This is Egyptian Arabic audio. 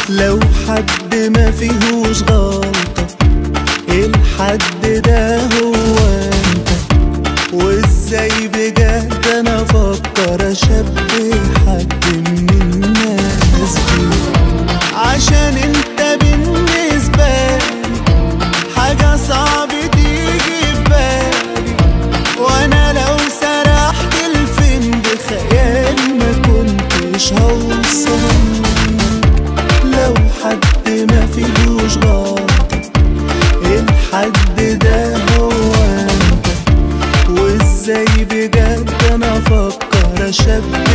لو حد ما فيهوش غلطة الحد ده هو انت وازاي بجد انا افكر اشبه حد من الناس دي عشان انت بالنسبة لي حاجة صعب تيجي في بالي وانا لو سرحت الفين بخيالي ما كنتش هوصل لو حد ما فيهوش غلطة الحد ده هو انت وازاي بجد انا افكر اشبه